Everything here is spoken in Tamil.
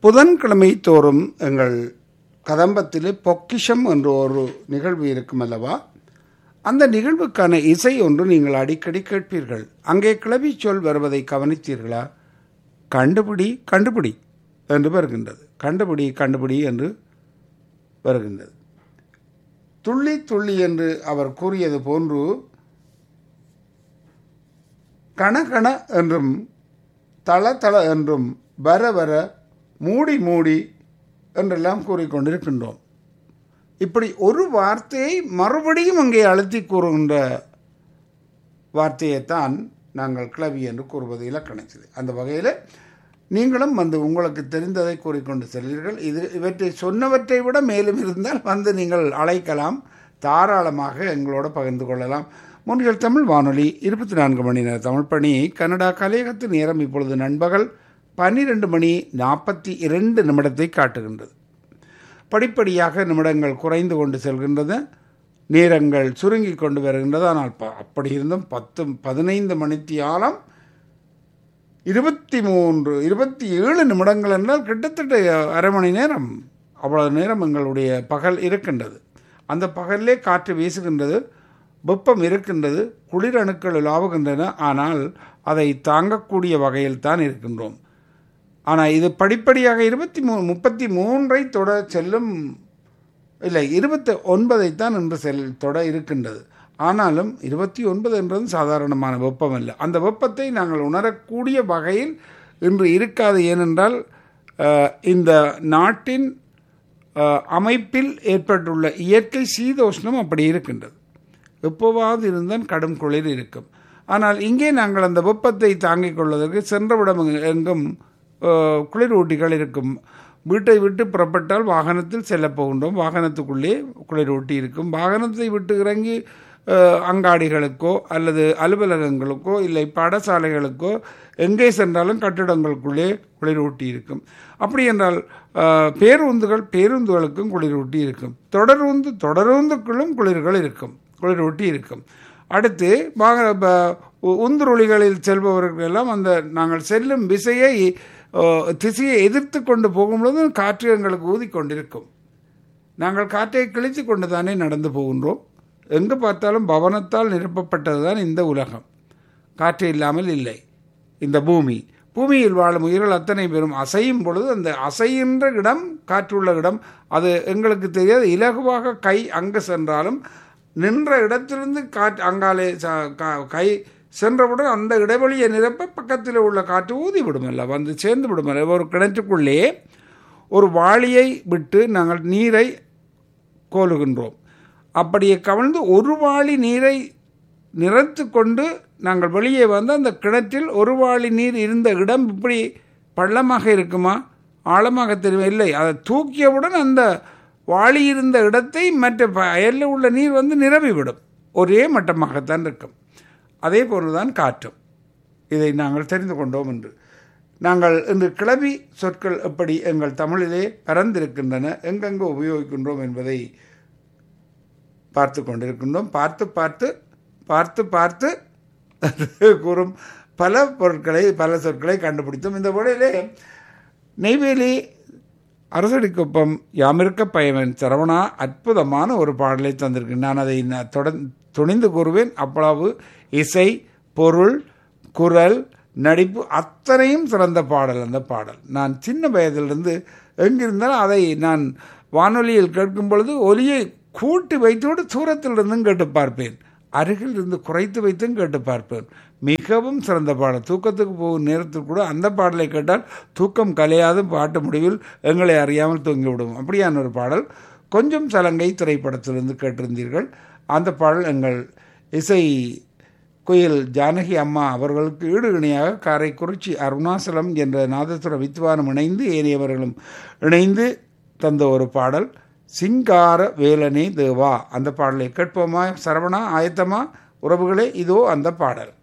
புதன்கிழமை தோறும் எங்கள் கதம்பத்திலே பொக்கிஷம் என்ற ஒரு நிகழ்வு இருக்கும் அல்லவா அந்த நிகழ்வுக்கான இசை ஒன்று நீங்கள் அடிக்கடி கேட்பீர்கள் அங்கே கிளவி சொல் வருவதை கவனித்தீர்களா கண்டுபிடி கண்டுபிடி என்று வருகின்றது கண்டுபிடி கண்டுபிடி என்று வருகின்றது துள்ளி துள்ளி என்று அவர் கூறியது போன்று கண கண என்றும் தள தள என்றும் வர வர மூடி மூடி என்றெல்லாம் கூறிக்கொண்டிருக்கின்றோம் இப்படி ஒரு வார்த்தையை மறுபடியும் அங்கே அழுத்தி கூறுகின்ற வார்த்தையைத்தான் நாங்கள் கிளவி என்று கூறுவது இலக்கணத்தில் அந்த வகையில் நீங்களும் வந்து உங்களுக்கு தெரிந்ததை கூறிக்கொண்டு செல்வீர்கள் இது இவற்றை சொன்னவற்றை விட மேலும் இருந்தால் வந்து நீங்கள் அழைக்கலாம் தாராளமாக எங்களோட பகிர்ந்து கொள்ளலாம் முன்கள் தமிழ் வானொலி இருபத்தி நான்கு மணி நேர தமிழ் பணி கனடா கலையகத்து நேரம் இப்பொழுது நண்பகல் பன்னிரெண்டு மணி நாற்பத்தி இரண்டு நிமிடத்தை காட்டுகின்றது படிப்படியாக நிமிடங்கள் குறைந்து கொண்டு செல்கின்றது நேரங்கள் சுருங்கி கொண்டு வருகின்றது ஆனால் ப- அப்படி இருந்தும் பத்து பதினைந்து மணித்தியாலம் இருபத்தி மூன்று இருபத்தி ஏழு நிமிடங்கள் என்றால் கிட்டத்தட்ட அரை மணி நேரம் அவ்வளவு நேரம் எங்களுடைய பகல் இருக்கின்றது அந்த பகலிலே காற்று வீசுகின்றது வெப்பம் இருக்கின்றது குளிர் அணுக்கள் உலாவுகின்றன ஆனால் அதை தாங்கக்கூடிய வகையில் தான் இருக்கின்றோம் ஆனால் இது படிப்படியாக இருபத்தி மூ முப்பத்தி மூன்றை தொட செல்லும் இல்லை இருபத்தி ஒன்பதைத்தான் இன்று செல் தொட இருக்கின்றது ஆனாலும் இருபத்தி ஒன்பது என்றது சாதாரணமான வெப்பம் அல்ல அந்த வெப்பத்தை நாங்கள் உணரக்கூடிய வகையில் இன்று இருக்காது ஏனென்றால் அஹ், இந்த நாட்டின் அஹ், அமைப்பில் ஏற்பட்டுள்ள இயற்கை சீதோஷ்ணம் அப்படி இருக்கின்றது எப்போவாவது இருந்தால் கடும் குளிர் இருக்கும் ஆனால் இங்கே நாங்கள் அந்த வெப்பத்தை தாங்கிக் கொள்வதற்கு சென்றவிடம் எங்கும் அஹ், குளிரூட்டிகள் இருக்கும் வீட்டை விட்டு புறப்பட்டால் வாகனத்தில் செல்லப் போகின்றோம் வாகனத்துக்குள்ளே குளிரூட்டி இருக்கும் வாகனத்தை விட்டு இறங்கி அஹ், அங்காடிகளுக்கோ அல்லது அலுவலகங்களுக்கோ இல்லை பாடசாலைகளுக்கோ எங்கே சென்றாலும் கட்டிடங்களுக்குள்ளே குளிரூட்டி இருக்கும் அப்படி என்றால் அஹ், பேருந்துகள் பேருந்துகளுக்கும் குளிரூட்டி இருக்கும் தொடருந்து தொடருந்துக்குள்ளும் குளிர்கள் இருக்கும் குளிரூட்டி இருக்கும் அடுத்து வாக ப- உ- உந்துருளிகளில் செல்பவர்கள் எல்லாம் அந்த நாங்கள் செல்லும் விசையை அஹ், திசையை எதிர்த்து கொண்டு போகும்பொழுது காற்று எங்களுக்கு ஊதிக்கொண்டிருக்கும் நாங்கள் காற்றை கிழித்து கொண்டு தானே நடந்து போகின்றோம் எங்கு பார்த்தாலும் பவனத்தால் நிரப்பப்பட்டது தான் இந்த உலகம் காற்று இல்லாமல் இல்லை இந்த பூமி பூமியில் வாழும் உயிர்கள் அத்தனை பேரும் அசையும் பொழுது அந்த அசைகின்ற இடம் காற்றுள்ள இடம் அது எங்களுக்கு தெரியாது இலகுவாக கை அங்கு சென்றாலும் நின்ற இடத்திலிருந்து காற்று அங்காலே ச- கா- கை சென்றவுடன் அந்த இடைவெளியை நிரப்ப பக்கத்தில் உள்ள காற்று ஊதி விடுமல்ல வந்து சேர்ந்து விடுமல்ல ஒரு கிணற்றுக்குள்ளே ஒரு வாளியை விட்டு நாங்கள் நீரை கோலுகின்றோம் அப்படியே கவிழ்ந்து ஒரு வாளி நீரை நிறைத்து கொண்டு நாங்கள் வெளியே வந்து அந்த கிணற்றில் ஒரு வாளி நீர் இருந்த இடம் இப்படி பள்ளமாக இருக்குமா ஆழமாக தெரியும் இல்லை அதை தூக்கியவுடன் அந்த வாளி இருந்த இடத்தை மற்ற அயலில் உள்ள நீர் வந்து நிரம்பிவிடும் ஒரே மட்டமாகத்தான் இருக்கும் அதே போலதான் காற்றும் இதை நாங்கள் தெரிந்து கொண்டோம் என்று நாங்கள் இன்று கிளவி சொற்கள் எப்படி எங்கள் தமிழிலே பரந்திருக்கின்றன எங்கெங்கு உபயோகிக்கின்றோம் என்பதை பார்த்து கொண்டிருக்கின்றோம் பார்த்து பார்த்து பார்த்து பார்த்து கூறும் பல பொருட்களை பல சொற்களை கண்டுபிடித்தோம் இந்த வேளையிலே நெய்வேலி அரசடிக்குப்பம் யாமிருக்க பயவன் சரவணா அற்புதமான ஒரு பாடலை தந்திருக்கேன் நான் அதை நான் தொடர்ந்து துணிந்து கூறுவேன் அவ்வளவு இசை பொருள் குரல் நடிப்பு அத்தனையும் சிறந்த பாடல் அந்த பாடல் நான் சின்ன வயதிலிருந்து எங்கிருந்தாலும் அதை நான் வானொலியில் கேட்கும் பொழுது ஒலியை கூட்டி வைத்தோடு தூரத்தில் இருந்தும் கேட்டு பார்ப்பேன் அருகில் இருந்து குறைத்து வைத்தும் கேட்டு பார்ப்பேன் மிகவும் சிறந்த பாடல் தூக்கத்துக்கு போகும் நேரத்தில் கூட அந்த பாடலை கேட்டால் தூக்கம் கலையாது பாட்டு முடிவில் எங்களை அறியாமல் தூங்கிவிடும் அப்படியான ஒரு பாடல் கொஞ்சம் சலங்கை திரைப்படத்திலிருந்து கேட்டிருந்தீர்கள் அந்த பாடல் எங்கள் இசை குயில் ஜானகி அம்மா அவர்களுக்கு ஈடு இணையாக காரைக்குறிச்சி அருணாசலம் என்ற நாதசுர வித்வானம் இணைந்து ஏனையவர்களும் இணைந்து தந்த ஒரு பாடல் சிங்கார வேலனே தேவா அந்த பாடலை கேட்போமா சரவணா ஆயத்தமா உறவுகளே இதோ அந்த பாடல்